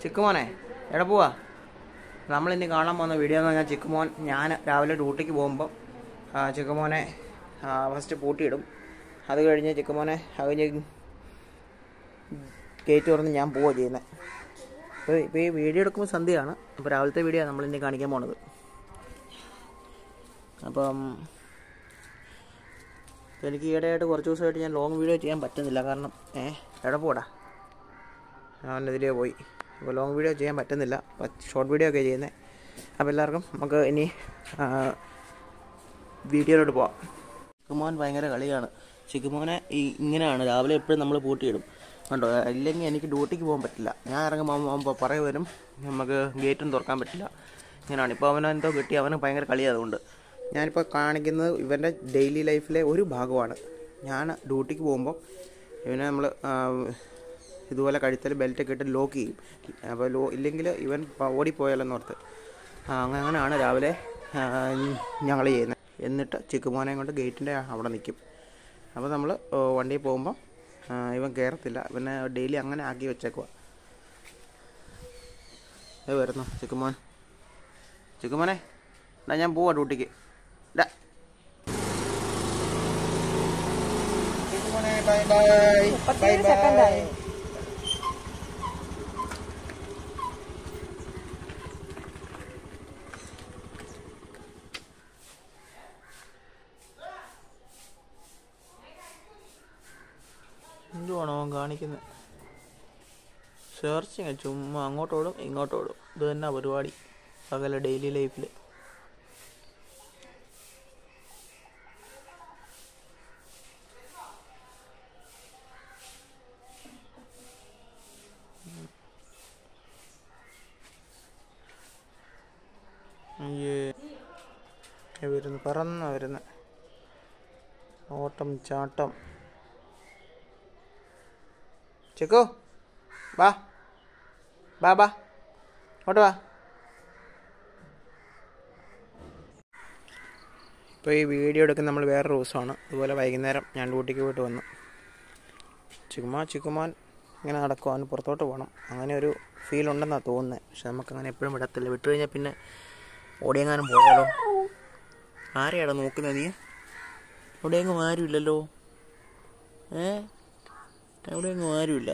ചിക്കുമോനെ എവിടെ പോവാ നമ്മളിന്ന് കാണാൻ പോകുന്ന വീഡിയോ എന്ന് പറഞ്ഞാൽ ചിക്കുമോൻ ഞാൻ രാവിലെ ഡ്യൂട്ടിക്ക് പോകുമ്പോൾ ചിക്കുമോനെ ഫസ്റ്റ് പൂട്ടിയിടും അത് കഴിഞ്ഞ് ചിക്കുമോനെ അത് കഴിഞ്ഞ് ഗേറ്റ് തുറന്ന് ഞാൻ പോവുക ചെയ്യുന്നത് ഇപ്പോൾ ഇപ്പോൾ ഈ വീഡിയോ എടുക്കുമ്പോൾ സന്ധ്യയാണ് അപ്പോൾ രാവിലത്തെ വീഡിയോ നമ്മൾ ഇനി കാണിക്കാൻ പോണത് അപ്പം ഇപ്പം എനിക്ക് ഈയിടെയായിട്ട് കുറച്ച് ദിവസമായിട്ട് ഞാൻ ലോങ് വീഡിയോ ചെയ്യാൻ പറ്റുന്നില്ല കാരണം ഏ എവിടെ പോടാ അവൻ ഇതിലേ പോയി അപ്പോൾ ലോങ് വീഡിയോ ചെയ്യാൻ പറ്റുന്നില്ല ഷോർട്ട് വീഡിയോ ഒക്കെ ചെയ്യുന്നത് അപ്പോൾ എല്ലാവർക്കും നമുക്ക് ഇനി വീഡിയോയിലോട്ട് പോവാം ചിക്കുമോൻ ഭയങ്കര കളിയാണ് ചിക്കുമോനെ ഈ ഇങ്ങനെയാണ് രാവിലെ എപ്പോഴും നമ്മൾ പൂട്ടിയിടും കണ്ടോ ഇല്ലെങ്കിൽ എനിക്ക് ഡ്യൂട്ടിക്ക് പോകാൻ പറ്റില്ല ഞാൻ ഇറങ്ങുമ്പോൾ പറയ വരും നമുക്ക് ഗേറ്റും തുറക്കാൻ പറ്റില്ല ഇങ്ങനെയാണ് ഇപ്പോൾ അവനെ എന്തോ കിട്ടി അവന് ഭയങ്കര കളി അതുകൊണ്ട് ഞാനിപ്പോൾ കാണിക്കുന്നത് ഇവൻ്റെ ഡെയിലി ലൈഫിലെ ഒരു ഭാഗമാണ് ഞാൻ ഡ്യൂട്ടിക്ക് പോകുമ്പോൾ ഇവനെ നമ്മൾ ഇതുപോലെ കഴുത്തിൽ ബെൽറ്റൊക്കെ ഇട്ട് ലോക്ക് ചെയ്യും അപ്പോൾ ലോ ഇല്ലെങ്കിൽ ഇവൻ ഓടിപ്പോയാലെന്ന് ഓർത്ത് ആ, അങ്ങ- അങ്ങനെയാണ് രാവിലെ ഞങ്ങൾ ചെയ്യുന്നത് എന്നിട്ട് ചിക്കുമോനെയും കൊണ്ട് ഗേറ്റിൻ്റെ അവിടെ നിൽക്കും അപ്പോൾ നമ്മൾ വണ്ടിയിൽ പോകുമ്പോൾ ഇവൻ കയറത്തില്ല ഇവനെ ഡെയിലി അങ്ങനെ ആക്കി വെച്ചേക്കുക ഏ വരുന്നു ചിക്കുമോൻ ചിക്കുമോനെ എന്നാ ഞാൻ പോവാ ഡ്യൂട്ടിക്ക് ഡാ. ചിക്കുമോനെ ബൈ ബൈ ബൈ ബൈ എന്തുവാണോ അവൻ കാണിക്കുന്നത് സെർച്ചിങ് ചുമ്മാ അങ്ങോട്ടോടും ഇങ്ങോട്ടോടും ഇത് തന്നെ പരിപാടി പകല ഡെയിലി ലൈഫിൽ അയ്യേ വരുന്നു പറന്ന വരുന്ന ഓട്ടം ചാട്ടം ചെക്കോ വാ വാ വാ ഇങ്ങോട്ട് വാ ഇപ്പോൾ ഈ വീഡിയോ എടുക്കുന്ന നമ്മൾ വേറൊരു ദിവസമാണ് ഇതുപോലെ വൈകുന്നേരം ഞാൻ ഡ്യൂട്ടിക്ക് പോയിട്ട് വന്നു ചിക്കുമാ ചിക്കുമാൻ ഇങ്ങനെ നടക്കും അവന് പുറത്തോട്ട് പോകണം അങ്ങനെ ഒരു ഫീൽ ഉണ്ടെന്നാണ് തോന്നുന്നത് പക്ഷെ നമുക്കങ്ങനെ എപ്പോഴും വിടത്തില്ല വിട്ടു കഴിഞ്ഞാൽ പിന്നെ ഓടിയെങ്ങാനും പോയാലോ ആരെയാടാ നോക്കുന്നത് നീ എവിടെയെങ്കിലും ആരുമില്ലല്ലോ ഏ എവിടെയെങ്കിലും ആരുമില്ല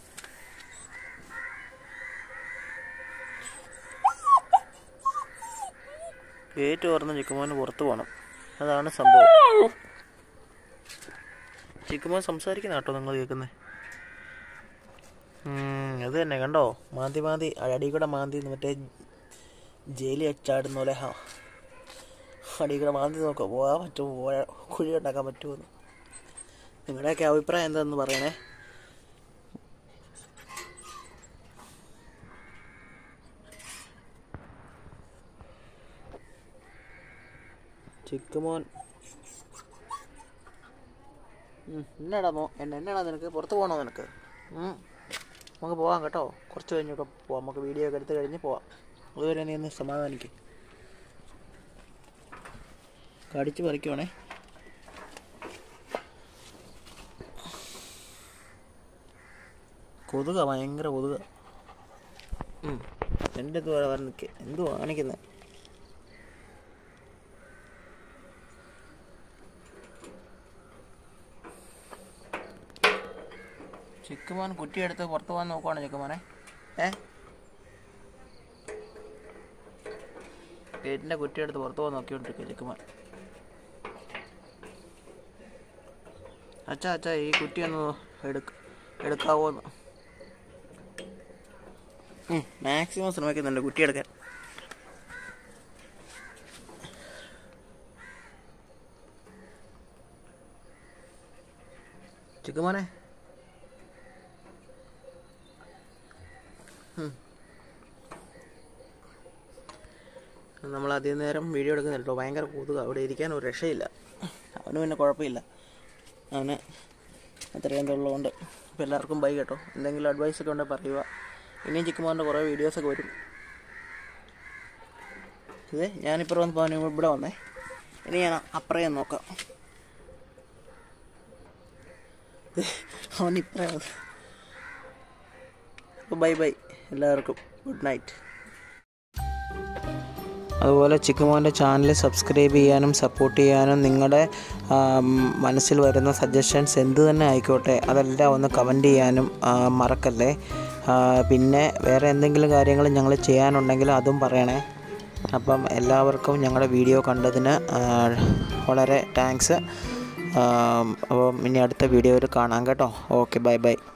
ഗേറ്റ് തുറന്ന് ചിക്കുമോന് പുറത്ത് പോകണം അതാണ് സംഭവം ചിക്കുമോൻ സംസാരിക്കുന്ന കേട്ടോ നിങ്ങൾ കേൾക്കുന്നത് അത് തന്നെ കണ്ടോ മാന്തി മാന്തി അടി കൂടെ മാന്തി മറ്റേ ജയിലിൽ ചാടുന്ന പോലെ ഹാ അടി കൂടെ മാന്തി നോക്കാം പോകാൻ പറ്റുമോ പോയാ കുഴി ഉണ്ടാക്കാൻ പറ്റുമോ നിങ്ങളുടെയൊക്കെ അഭിപ്രായം എന്താണെന്ന് പറയണേ ചിക്കുമോൻ ഉം, എന്നാടാ നോ എന്നെ എന്നാടാ നിനക്ക് പുറത്ത് പോകണോ നിനക്ക് ഉം. നമുക്ക് പോവാം കേട്ടോ കുറച്ച് കഴിഞ്ഞൊക്കെ പോവാം നമുക്ക് വീഡിയോ ഒക്കെ എടുത്ത് കഴിഞ്ഞ് പോവാം അതുവരെ നീ ഒന്ന് സമാധാനിക്ക് കടിച്ച് പറിക്കുവാണേ കൊതുക ഭയങ്കര കൊതുക ഉം. എൻ്റെ ഇത് വരെ നിൽക്കുക എന്തു കാണിക്കുന്നത് ചിക്കുമോൻ കുറ്റിയെടുത്ത് പുറത്ത് പോകാൻ നോക്കുവാണ് ചിക്കുമോനെ ഏ ഗേറ്റിൻ്റെ കുറ്റിയെടുത്ത് പുറത്ത് പോകാൻ നോക്കിക്കൊണ്ടിരിക്കുക ചിക്കുമോൻ അച്ഛാ അച്ഛാ ഈ കുറ്റി ഒന്ന് എടുക്ക എടുക്കാവോന്ന് മാക്സിമം ശ്രമിക്കുന്നുണ്ട് കുറ്റി എടുക്കാൻ ചിക്കുമോനെ നമ്മൾ അധികം നേരം വീഡിയോ എടുക്കുന്നില്ല കേട്ടോ ഭയങ്കര കൊതുക അവിടെ ഇരിക്കാൻ ഒരു രക്ഷയില്ല അവന് പിന്നെ കുഴപ്പമില്ല അവന് അത്രയും തൊള്ളതുകൊണ്ട് അപ്പോൾ എല്ലാവർക്കും ബൈ കേട്ടോ എന്തെങ്കിലും അഡ്വൈസ് ഒക്കെ ഉണ്ടെങ്കിൽ പറയുക ഇനിയും ചിക്കുമോൻ്റെ കുറേ വീഡിയോസൊക്കെ വരും ഇത് ഞാനിപ്പോൾ വന്ന് അവന് ഇവിടെ വന്നേ ഇനി ഞാൻ അപ്പുറം നോക്കാം അവൻ ഇപ്പറേ അപ്പോൾ ബൈ ബൈ എല്ലാവർക്കും ഗുഡ് നൈറ്റ് അതുപോലെ ചിക്കുമോൻ്റെ ചാനൽ സബ്സ്ക്രൈബ് ചെയ്യാനും സപ്പോർട്ട് ചെയ്യാനും നിങ്ങളുടെ ആം, മനസ്സിൽ വരുന്ന സജഷൻസ് എന്ത് തന്നെ ആയിക്കോട്ടെ അതെല്ലാം ഒന്ന് കമൻറ്റ് ചെയ്യാനും ആ, മറക്കല്ലേ ആ, പിന്നെ വേറെ എന്തെങ്കിലും കാര്യങ്ങൾ ഞങ്ങൾ ചെയ്യാനുണ്ടെങ്കിൽ അതും പറയണേ അപ്പം എല്ലാവർക്കും ഞങ്ങളുടെ വീഡിയോ കണ്ടതിന് ആ, വളരെ താങ്ക്സ് അപ്പം ഇനി അടുത്ത വീഡിയോയിൽ കാണാം കേട്ടോ ഓക്കെ ബൈ ബൈ